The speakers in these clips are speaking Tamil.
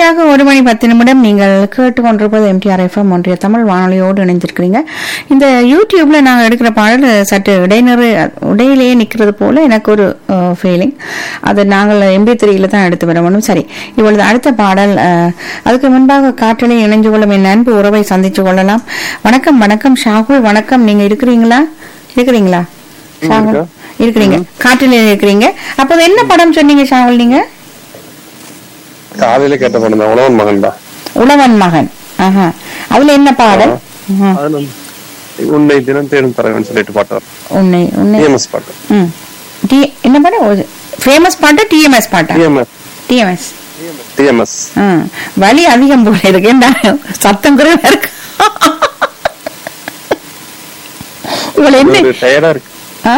சரியாக ஒரு மணி பத்து நிமிடம் நீங்கள் கேட்டுக்கொண்டிருப்பது எம்டிஆர் எஃப்எம் ஒன்றிய தமிழ் வானொலியோடு இணைஞ்சிருக்கிறீங்க இந்த யூடியூப்ல நாங்கள் எடுக்கிற பாடல் சற்று இடைநிறு இடையிலேயே நிற்கிறது போல எனக்கு ஒரு ஃபீலிங் அது நாங்கள் எம்பி த்ரீல தான் எடுத்து வர வேணும் சரி இவ்வளவு அடுத்த பாடல் அஹ், அதுக்கு முன்பாக காற்றலை இணைஞ்சு கொள்ளும் என் அன்பு உறவை சந்திச்சு கொள்ளலாம் வணக்கம் வணக்கம் ஷாகுல் வணக்கம் நீங்க இருக்கிறீங்களா இருக்கிறீங்களா ஷாகுல் இருக்கேன். இருக்கிறீங்க காற்றில் இருக்கிறீங்க அப்போ என்ன படம் சொன்னீங்க ஷாகுல் நீங்க காலையில கேட்ட படம் தான் உழவன் மகன் தான் உழவன் மகன் ஆஹா அதுல என்ன பாடல் ஆஹா. அதுல வந்து உன்னை தினம் தேடும் தரவன் சொல்லிட்டு பாட்டு வரும் உன்னை உன்னை டிஎம்எஸ் பாட்டு ம் டி என்ன பாட்டு ஃபேமஸ் பாட்டு டிஎம்எஸ் பாட்டா டிஎம்எஸ் டிஎம்எஸ் டிஎம்எஸ் வலி அதிகம் போல இருக்கு ஏண்டா சத்தம் குறைவா இருக்கு இவள என்ன ஒரு டயர்டா இருக்கு ஆ?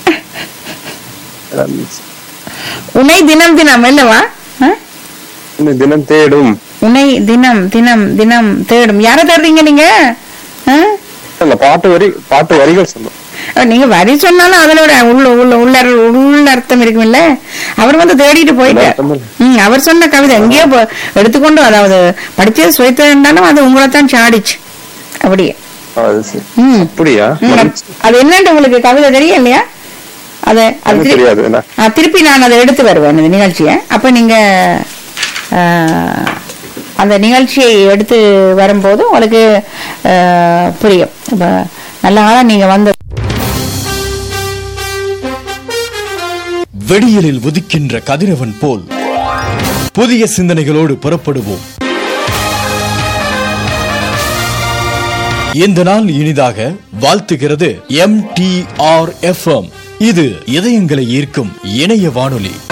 உன்னை தினம் தினம் இல்லவா ஆ? உன்னை தினம் தேடும் உன்னை தினம் தினம் தினம் தேடும் யாரை தேடுறீங்க நீங்க ஆ? அந்த பாட்டு வரி பாட்டு வரிகள் சொல்லும் அஹ் நீங்க வரி சொன்னாலும் அதுல ஒரு உள்ள உள்ள உள்ள உள்ள அர்த்தம் இருக்குமில்ல அவர் வந்து தேடிட்டு போயிட்டார் அர்த்தம் இல்ல. ம், அவர் சொன்ன கவிதை எங்கேயோ போ- எடுத்துக்கொண்டு அதாவது படிச்சது சுவைத்ததுண்டாலும் அது உங்களை தான் சாடிச்சு அப்படியே அது சரி ம் அப்படியா ம், அது என்னன்னு உங்களுக்கு கவிதை தெரியும் இல்லையா அது அது எனக்கு திரு- தெரியாது என்ன ஆ, திருப்பி நான் அதை எடுத்து வருவேன் இந்த நிகழ்ச்சியை அப்ப நீங்க ஆ, அந்த நிகழ்ச்சியை எடுத்து வரும்போது உங்களுக்கு ஆ, புரியும் இப்ப நல்ல ஆளா நீங்க வந்து வெடியலில் உதிக்கின்ற கதிரவன் போல் புதிய சிந்தனைகளோடு புறப்படுவோம் இந்த நாள் இனிதாக வாழ்த்துகிறது எம் டி ஆர் எஃப் இது இதயங்களை ஈர்க்கும் இணைய வானொலி